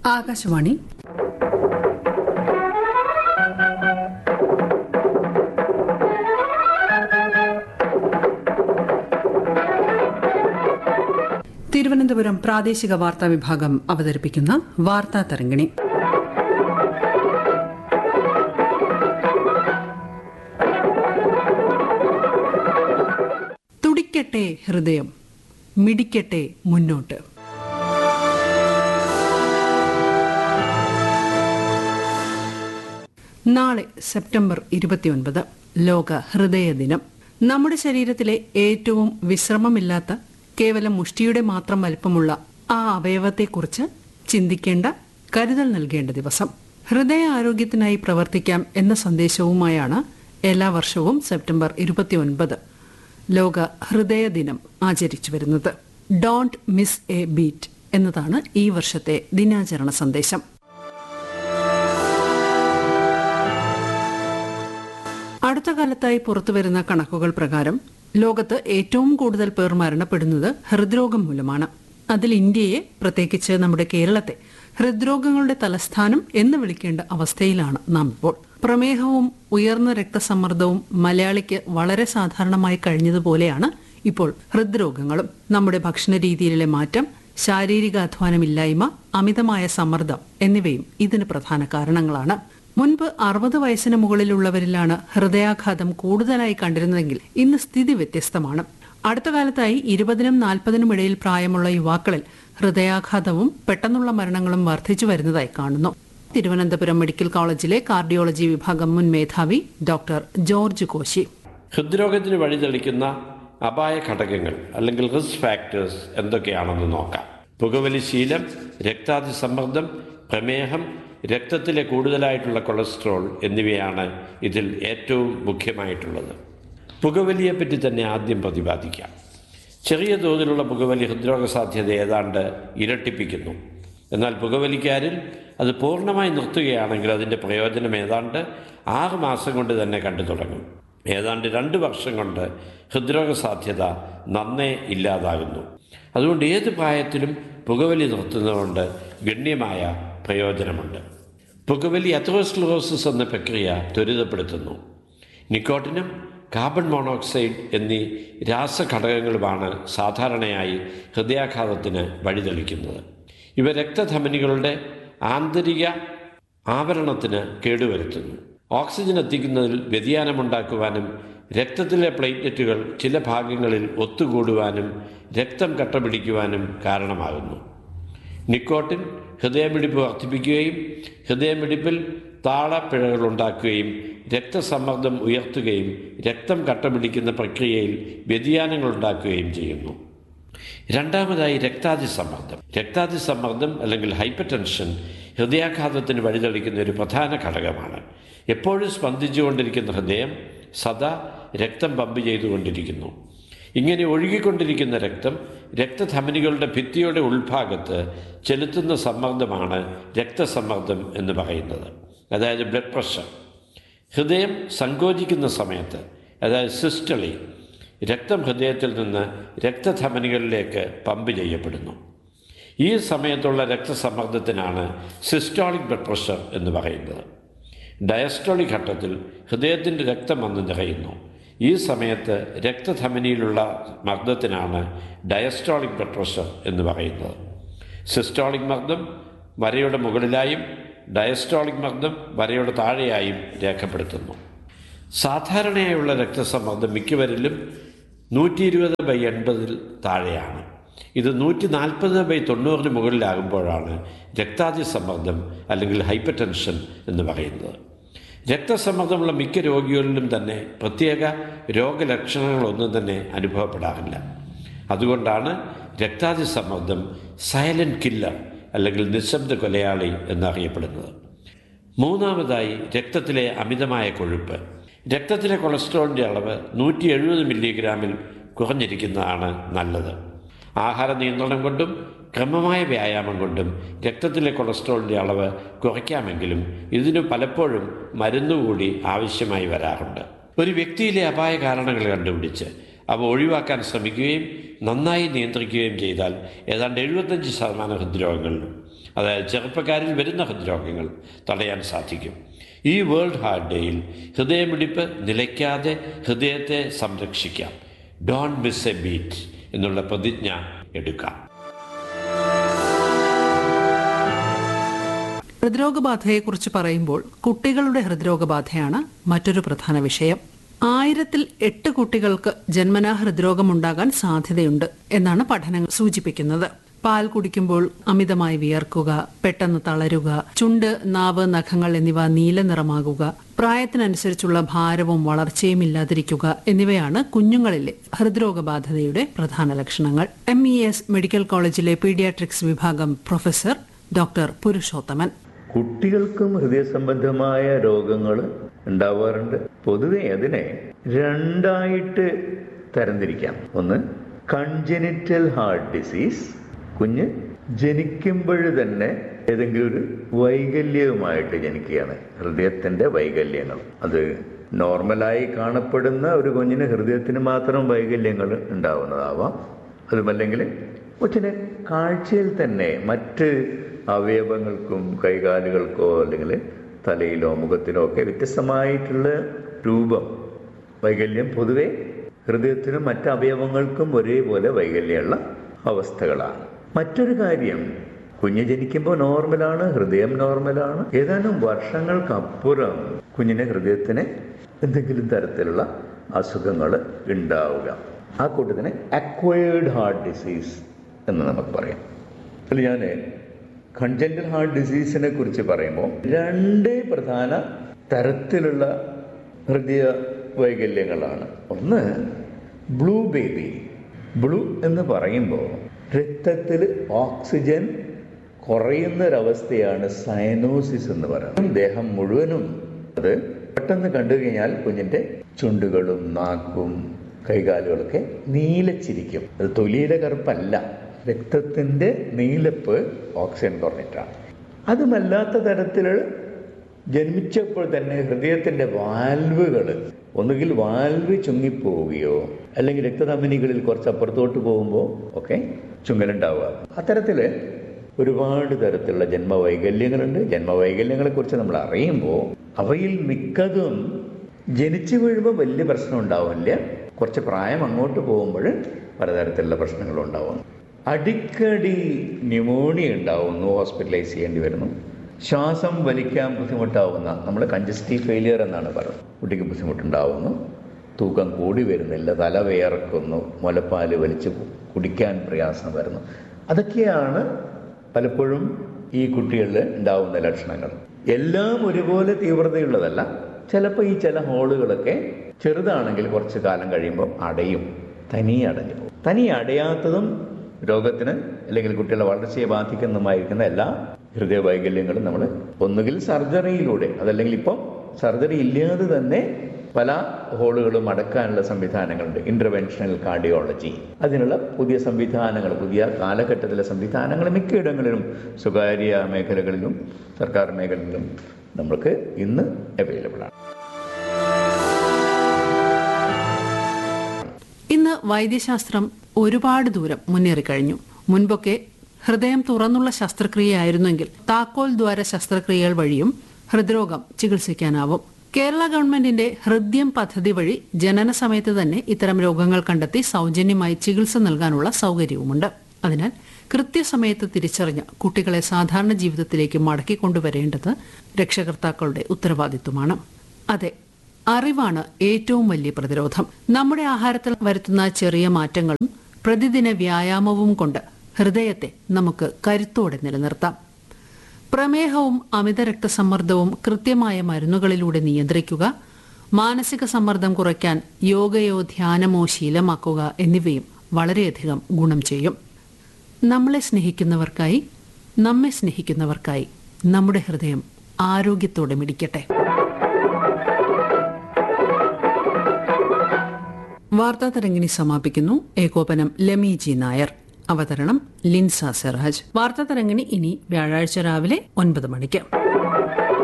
ആകാശവാണി തിരുവനന്തപുരം പ്രാദേശിക വാർത്താ വിഭാഗം അവതരിപ്പിക്കുന്ന വാർത്താ തരംഗിണി തുടിക്കട്ടെ ഹൃദയം മിടിക്കട്ടെ മുന്നോട്ട് നാളെ സെപ്റ്റംബർ ഇരുപത്തിയൊൻപത് ലോക ഹൃദയ ദിനം നമ്മുടെ ശരീരത്തിലെ ഏറ്റവും വിശ്രമമില്ലാത്ത കേവലം മുഷ്ടിയുടെ മാത്രം വലിപ്പമുള്ള ആ അവയവത്തെക്കുറിച്ച് ചിന്തിക്കേണ്ട കരുതൽ നൽകേണ്ട ദിവസം ഹൃദയ ആരോഗ്യത്തിനായി പ്രവർത്തിക്കാം എന്ന സന്ദേശവുമായാണ് എല്ലാ വർഷവും സെപ്റ്റംബർ ഇരുപത്തിയൊൻപത് ലോക ഹൃദയ ദിനം ആചരിച്ചു വരുന്നത് ഡോണ്ട് മിസ് എ ബീറ്റ് എന്നതാണ് ഈ വർഷത്തെ ദിനാചരണ സന്ദേശം അടുത്ത കാലത്തായി പുറത്തുവരുന്ന കണക്കുകൾ പ്രകാരം ലോകത്ത് ഏറ്റവും കൂടുതൽ പേർ മരണപ്പെടുന്നത് ഹൃദ്രോഗം മൂലമാണ് അതിൽ ഇന്ത്യയെ പ്രത്യേകിച്ച് നമ്മുടെ കേരളത്തെ ഹൃദ്രോഗങ്ങളുടെ തലസ്ഥാനം എന്ന് വിളിക്കേണ്ട അവസ്ഥയിലാണ് നാം ഇപ്പോൾ പ്രമേഹവും ഉയർന്ന രക്തസമ്മർദ്ദവും മലയാളിക്ക് വളരെ സാധാരണമായി കഴിഞ്ഞതുപോലെയാണ് ഇപ്പോൾ ഹൃദ്രോഗങ്ങളും നമ്മുടെ ഭക്ഷണ രീതിയിലെ മാറ്റം ശാരീരിക അധ്വാനമില്ലായ്മ അമിതമായ സമ്മർദ്ദം എന്നിവയും ഇതിന് പ്രധാന കാരണങ്ങളാണ് മുൻപ് അറുപത് വയസ്സിന് മുകളിലുള്ളവരിലാണ് ഹൃദയാഘാതം കൂടുതലായി കണ്ടിരുന്നതെങ്കിൽ ഇന്ന് സ്ഥിതി വ്യത്യസ്തമാണ് അടുത്ത കാലത്തായി ഇരുപതിനും നാൽപ്പതിനും ഇടയിൽ പ്രായമുള്ള യുവാക്കളിൽ ഹൃദയാഘാതവും പെട്ടെന്നുള്ള മരണങ്ങളും വർദ്ധിച്ചു വരുന്നതായി കാണുന്നു തിരുവനന്തപുരം മെഡിക്കൽ കോളേജിലെ കാർഡിയോളജി വിഭാഗം മുൻ മേധാവി ഡോക്ടർ ജോർജ് കോശി ഹൃദ്രോഗത്തിന് വഴിതെളിക്കുന്ന അപായ ഘടകങ്ങൾ അല്ലെങ്കിൽ റിസ്ക് ഫാക്ടേഴ്സ് എന്തൊക്കെയാണെന്ന് നോക്കാം പുകവലി ശീലം രക്താതിസമ്മർദ്ദം പ്രമേഹം രക്തത്തിലെ കൂടുതലായിട്ടുള്ള കൊളസ്ട്രോൾ എന്നിവയാണ് ഇതിൽ ഏറ്റവും മുഖ്യമായിട്ടുള്ളത് പുകവലിയെപ്പറ്റി തന്നെ ആദ്യം പ്രതിപാദിക്കാം ചെറിയ തോതിലുള്ള പുകവലി ഹൃദ്രോഗ സാധ്യത ഏതാണ്ട് ഇരട്ടിപ്പിക്കുന്നു എന്നാൽ പുകവലിക്കാരിൽ അത് പൂർണ്ണമായി നിർത്തുകയാണെങ്കിൽ അതിൻ്റെ പ്രയോജനം ഏതാണ്ട് ആറ് മാസം കൊണ്ട് തന്നെ കണ്ടു തുടങ്ങും ഏതാണ്ട് രണ്ട് വർഷം കൊണ്ട് ഹൃദ്രോഗ സാധ്യത നന്നേ ഇല്ലാതാകുന്നു അതുകൊണ്ട് ഏത് പ്രായത്തിലും പുകവലി നിർത്തുന്നതുകൊണ്ട് ഗണ്യമായ പ്രയോജനമുണ്ട് പുകവലി അത്രോസ്ക്ലോസിസ് എന്ന പ്രക്രിയ ത്വരിതപ്പെടുത്തുന്നു നിക്കോട്ടിനും കാർബൺ മോണോക്സൈഡ് എന്നീ രാസഘടകങ്ങളുമാണ് സാധാരണയായി ഹൃദയാഘാതത്തിന് വഴിതെളിക്കുന്നത് ഇവ രക്തധമനികളുടെ ആന്തരിക ആവരണത്തിന് കേടുവരുത്തുന്നു ഓക്സിജൻ എത്തിക്കുന്നതിൽ വ്യതിയാനമുണ്ടാക്കുവാനും രക്തത്തിലെ പ്ലേറ്റ്ലെറ്റുകൾ ചില ഭാഗങ്ങളിൽ ഒത്തുകൂടുവാനും രക്തം കട്ടപിടിക്കുവാനും കാരണമാകുന്നു നിക്കോട്ടിൻ ഹൃദയമിടിപ്പ് വർദ്ധിപ്പിക്കുകയും ഹൃദയമിടിപ്പിൽ താളപ്പിഴകൾ ഉണ്ടാക്കുകയും രക്തസമ്മർദ്ദം ഉയർത്തുകയും രക്തം കട്ടപിടിക്കുന്ന പ്രക്രിയയിൽ വ്യതിയാനങ്ങൾ ഉണ്ടാക്കുകയും ചെയ്യുന്നു രണ്ടാമതായി രക്താതിസമ്മർദ്ദം രക്താതിസമ്മർദ്ദം അല്ലെങ്കിൽ ഹൈപ്പർ ടെൻഷൻ ഹൃദയാഘാതത്തിന് വഴിതെളിക്കുന്ന ഒരു പ്രധാന ഘടകമാണ് എപ്പോഴും സ്പന്ദിച്ചുകൊണ്ടിരിക്കുന്ന ഹൃദയം സദാ രക്തം പമ്പ് ചെയ്തുകൊണ്ടിരിക്കുന്നു ഇങ്ങനെ ഒഴുകിക്കൊണ്ടിരിക്കുന്ന രക്തം രക്തധമനികളുടെ ഭിത്തിയുടെ ഉൾഭാഗത്ത് ചെലുത്തുന്ന സമ്മർദ്ദമാണ് രക്തസമ്മർദ്ദം എന്ന് പറയുന്നത് അതായത് ബ്ലഡ് പ്രഷർ ഹൃദയം സങ്കോചിക്കുന്ന സമയത്ത് അതായത് സിസ്റ്റളി രക്തം ഹൃദയത്തിൽ നിന്ന് രക്തധമനികളിലേക്ക് പമ്പ് ചെയ്യപ്പെടുന്നു ഈ സമയത്തുള്ള രക്തസമ്മർദ്ദത്തിനാണ് സിസ്റ്റോളിക് ബ്ലഡ് പ്രഷർ എന്ന് പറയുന്നത് ഡയസ്റ്റോളിക് ഘട്ടത്തിൽ ഹൃദയത്തിൻ്റെ രക്തം വന്ന് നിറയുന്നു ഈ സമയത്ത് രക്തധമനിയിലുള്ള മർദ്ദത്തിനാണ് ഡയസ്റ്റോളിക് ബ്ലഡ് പ്രഷർ എന്ന് പറയുന്നത് സിസ്റ്റോളിക് മർദ്ദം വരയുടെ മുകളിലായും ഡയസ്റ്റോളിക് മർദ്ദം വരയുടെ താഴെയായും രേഖപ്പെടുത്തുന്നു സാധാരണയായുള്ള രക്തസമ്മർദ്ദം മിക്കവരിലും നൂറ്റി ഇരുപത് ബൈ എൺപതിൽ താഴെയാണ് ഇത് നൂറ്റി നാൽപ്പത് ബൈ തൊണ്ണൂറിന് മുകളിലാകുമ്പോഴാണ് രക്താതിസമ്മർദ്ദം അല്ലെങ്കിൽ ഹൈപ്പർ ടെൻഷൻ എന്ന് പറയുന്നത് രക്തസമ്മർദ്ദമുള്ള മിക്ക രോഗികളിലും തന്നെ പ്രത്യേക രോഗലക്ഷണങ്ങളൊന്നും തന്നെ അനുഭവപ്പെടാറില്ല അതുകൊണ്ടാണ് രക്താതിസമ്മർദ്ദം സൈലന്റ് കില്ലർ അല്ലെങ്കിൽ നിശബ്ദ കൊലയാളി എന്നറിയപ്പെടുന്നത് മൂന്നാമതായി രക്തത്തിലെ അമിതമായ കൊഴുപ്പ് രക്തത്തിലെ കൊളസ്ട്രോളിൻ്റെ അളവ് നൂറ്റി എഴുപത് മില്ലിഗ്രാമിൽ കുറഞ്ഞിരിക്കുന്നതാണ് നല്ലത് ആഹാര നിയന്ത്രണം കൊണ്ടും ക്രമമായ വ്യായാമം കൊണ്ടും രക്തത്തിലെ കൊളസ്ട്രോളിൻ്റെ അളവ് കുറയ്ക്കാമെങ്കിലും ഇതിന് പലപ്പോഴും മരുന്നുകൂടി ആവശ്യമായി വരാറുണ്ട് ഒരു വ്യക്തിയിലെ അപായ കാരണങ്ങൾ കണ്ടുപിടിച്ച് അവ ഒഴിവാക്കാൻ ശ്രമിക്കുകയും നന്നായി നിയന്ത്രിക്കുകയും ചെയ്താൽ ഏതാണ്ട് എഴുപത്തഞ്ച് ശതമാനം ഹൃദ്രോഗങ്ങളിലും അതായത് ചെറുപ്പക്കാരിൽ വരുന്ന ഹൃദ്രോഗങ്ങൾ തടയാൻ സാധിക്കും ഈ വേൾഡ് ഹാർട്ട് ഡേയിൽ ഹൃദയമിടിപ്പ് നിലയ്ക്കാതെ ഹൃദയത്തെ സംരക്ഷിക്കാം ഡോൺ മിസ് എ ബീറ്റ് എന്നുള്ള പ്രതിജ്ഞ എടുക്കാം ഹൃദ്രോഗബാധയെക്കുറിച്ച് പറയുമ്പോൾ കുട്ടികളുടെ ഹൃദ്രോഗബാധയാണ് മറ്റൊരു പ്രധാന വിഷയം ആയിരത്തിൽ എട്ട് കുട്ടികൾക്ക് ജന്മനാ ഹൃദ്രോഗമുണ്ടാകാൻ സാധ്യതയുണ്ട് എന്നാണ് പഠനങ്ങൾ സൂചിപ്പിക്കുന്നത് പാൽ കുടിക്കുമ്പോൾ അമിതമായി വിയർക്കുക പെട്ടെന്ന് തളരുക ചുണ്ട് നാവ് നഖങ്ങൾ എന്നിവ നീല നിറമാകുക പ്രായത്തിനനുസരിച്ചുള്ള ഭാരവും വളർച്ചയും ഇല്ലാതിരിക്കുക എന്നിവയാണ് കുഞ്ഞുങ്ങളിലെ ഹൃദ്രോഗബാധയുടെ പ്രധാന ലക്ഷണങ്ങൾ എം ഇ എസ് മെഡിക്കൽ കോളേജിലെ പീഡിയാട്രിക്സ് വിഭാഗം പ്രൊഫസർ ഡോക്ടർ പുരുഷോത്തമൻ കുട്ടികൾക്കും ഹൃദയ സംബന്ധമായ രോഗങ്ങൾ ഉണ്ടാവാറുണ്ട് പൊതുവെ അതിനെ രണ്ടായിട്ട് തരംതിരിക്കാം ഒന്ന് കൺജനിറ്റൽ ഹാർട്ട് ഡിസീസ് കുഞ്ഞ് ജനിക്കുമ്പോൾ തന്നെ ഏതെങ്കിലും ഒരു വൈകല്യവുമായിട്ട് ജനിക്കുകയാണ് ഹൃദയത്തിന്റെ വൈകല്യങ്ങൾ അത് നോർമലായി കാണപ്പെടുന്ന ഒരു കുഞ്ഞിന് ഹൃദയത്തിന് മാത്രം വൈകല്യങ്ങൾ ഉണ്ടാവുന്നതാവാം അതുമല്ലെങ്കിൽ കൊച്ചിന് കാഴ്ചയിൽ തന്നെ മറ്റ് അവയവങ്ങൾക്കും കൈകാലുകൾക്കോ അല്ലെങ്കിൽ തലയിലോ മുഖത്തിലോ ഒക്കെ വ്യത്യസ്തമായിട്ടുള്ള രൂപം വൈകല്യം പൊതുവെ ഹൃദയത്തിനും മറ്റ് അവയവങ്ങൾക്കും ഒരേപോലെ വൈകല്യമുള്ള അവസ്ഥകളാണ് മറ്റൊരു കാര്യം കുഞ്ഞ് ജനിക്കുമ്പോൾ നോർമലാണ് ഹൃദയം നോർമലാണ് ഏതാനും വർഷങ്ങൾക്കപ്പുറം കുഞ്ഞിന്റെ ഹൃദയത്തിന് എന്തെങ്കിലും തരത്തിലുള്ള അസുഖങ്ങൾ ഉണ്ടാവുക ആ കൂട്ടത്തിന് അക്വയേർഡ് ഹാർട്ട് ഡിസീസ് എന്ന് നമുക്ക് പറയാം അതിൽ ഞാൻ കൺജന്റൽ ഹാർട്ട് ഡിസീസിനെ കുറിച്ച് പറയുമ്പോൾ രണ്ട് പ്രധാന തരത്തിലുള്ള ഹൃദയ വൈകല്യങ്ങളാണ് ഒന്ന് ബ്ലൂ ബേബി ബ്ലൂ എന്ന് പറയുമ്പോൾ രക്തത്തിൽ ഓക്സിജൻ കുറയുന്ന ഒരവസ്ഥയാണ് സയനോസിസ് എന്ന് പറയുന്നത് ദേഹം മുഴുവനും അത് പെട്ടെന്ന് കണ്ടു കഴിഞ്ഞാൽ കുഞ്ഞിന്റെ ചുണ്ടുകളും നാക്കും കൈകാലുകളൊക്കെ നീലച്ചിരിക്കും അത് തൊലിയുടെ കറുപ്പല്ല രക്തത്തിന്റെ നീലപ്പ് ഓക്സിജൻ കുറഞ്ഞിട്ടാണ് അതുമല്ലാത്ത തരത്തിൽ ജന്മിച്ചപ്പോൾ തന്നെ ഹൃദയത്തിന്റെ വാൽവുകൾ ഒന്നുകിൽ വാൽവ് ചുങ്ങിപ്പോവുകയോ അല്ലെങ്കിൽ രക്തധമനികളിൽ കുറച്ച് അപ്പുറത്തോട്ട് പോകുമ്പോൾ ഒക്കെ ചുങ്ങലുണ്ടാവുക അത്തരത്തില് ഒരുപാട് തരത്തിലുള്ള ജന്മവൈകല്യങ്ങളുണ്ട് ജന്മവൈകല്യങ്ങളെ കുറിച്ച് നമ്മൾ അറിയുമ്പോൾ അവയിൽ മിക്കതും ജനിച്ചു വീഴുമ്പോൾ വലിയ പ്രശ്നം ഉണ്ടാവില്ല കുറച്ച് പ്രായം അങ്ങോട്ട് പോകുമ്പോൾ പലതരത്തിലുള്ള പ്രശ്നങ്ങൾ ഉണ്ടാവും അടിക്കടി ന്യൂമോണിയ ഉണ്ടാവുന്നു ഹോസ്പിറ്റലൈസ് ചെയ്യേണ്ടി വരുന്നു ശ്വാസം വലിക്കാൻ ബുദ്ധിമുട്ടാവുന്ന നമ്മൾ കഞ്ചസ്റ്റീവ് ഫെയിലിയർ എന്നാണ് പറയുന്നത് കുട്ടിക്ക് ബുദ്ധിമുട്ടുണ്ടാവുന്നു തൂക്കം കൂടി വരുന്നില്ല തല വിയർക്കുന്നു മുലപ്പാല് വലിച്ച് കുടിക്കാൻ പ്രയാസം വരുന്നു അതൊക്കെയാണ് പലപ്പോഴും ഈ കുട്ടികളിൽ ഉണ്ടാവുന്ന ലക്ഷണങ്ങൾ എല്ലാം ഒരുപോലെ തീവ്രതയുള്ളതല്ല ചിലപ്പോൾ ഈ ചില ഹോളുകളൊക്കെ ചെറുതാണെങ്കിൽ കുറച്ച് കാലം കഴിയുമ്പോൾ അടയും തനിയെ അടഞ്ഞു പോകും തനിയെ അടയാത്തതും രോഗത്തിന് അല്ലെങ്കിൽ കുട്ടികളുടെ വളർച്ചയെ ബാധിക്കുന്നതുമായിരിക്കുന്ന എല്ലാ ഹൃദയ വൈകല്യങ്ങളും നമ്മൾ ഒന്നുകിൽ സർജറിയിലൂടെ അതല്ലെങ്കിൽ ഇപ്പം സർജറി ഇല്ലാതെ തന്നെ പല ഹോളുകളും അടക്കാനുള്ള സംവിധാനങ്ങളുണ്ട് ഇന്റർവെൻഷണൽ കാർഡിയോളജി അതിനുള്ള പുതിയ സംവിധാനങ്ങൾ പുതിയ കാലഘട്ടത്തിലെ സംവിധാനങ്ങൾ മിക്കയിടങ്ങളിലും സ്വകാര്യ മേഖലകളിലും സർക്കാർ മേഖലകളിലും നമുക്ക് ഇന്ന് അവൈലബിൾ ആണ് ഇന്ന് വൈദ്യശാസ്ത്രം ഒരുപാട് ദൂരം മുന്നേറിക്കഴിഞ്ഞു മുൻപൊക്കെ ഹൃദയം തുറന്നുള്ള ശസ്ത്രക്രിയയായിരുന്നെങ്കിൽ താക്കോൽ ദ്വാര ശസ്ത്രക്രിയകൾ വഴിയും ഹൃദ്രോഗം ചികിത്സിക്കാനാവും കേരള ഗവൺമെന്റിന്റെ ഹൃദ്യം പദ്ധതി വഴി ജനന സമയത്ത് തന്നെ ഇത്തരം രോഗങ്ങൾ കണ്ടെത്തി സൗജന്യമായി ചികിത്സ നൽകാനുള്ള സൗകര്യവുമുണ്ട് അതിനാൽ കൃത്യസമയത്ത് തിരിച്ചറിഞ്ഞ് കുട്ടികളെ സാധാരണ ജീവിതത്തിലേക്ക് മടക്കിക്കൊണ്ടുവരേണ്ടത് രക്ഷകർത്താക്കളുടെ ഉത്തരവാദിത്വമാണ് അതെ അറിവാണ് ഏറ്റവും വലിയ പ്രതിരോധം നമ്മുടെ ആഹാരത്തിൽ വരുത്തുന്ന ചെറിയ മാറ്റങ്ങളും പ്രതിദിന വ്യായാമവും കൊണ്ട് ഹൃദയത്തെ നമുക്ക് കരുത്തോടെ നിലനിർത്താം പ്രമേഹവും അമിത രക്തസമ്മർദ്ദവും കൃത്യമായ മരുന്നുകളിലൂടെ നിയന്ത്രിക്കുക മാനസിക സമ്മർദ്ദം കുറയ്ക്കാൻ യോഗയോ ധ്യാനമോ ശീലമാക്കുക എന്നിവയും വളരെയധികം ഗുണം ചെയ്യും നമ്മളെ സ്നേഹിക്കുന്നവർക്കായി നമ്മെ സ്നേഹിക്കുന്നവർക്കായി നമ്മുടെ ഹൃദയം ആരോഗ്യത്തോടെ മിടിക്കട്ടെ വാർത്താ തരംഗിണി സമാപിക്കുന്നു ഏകോപനം ലമി ജി നായർ അവതരണം ലിൻസ സെറാജ് വാർത്താ തരംഗിണി ഇനി വ്യാഴാഴ്ച രാവിലെ ഒൻപത് മണിക്ക്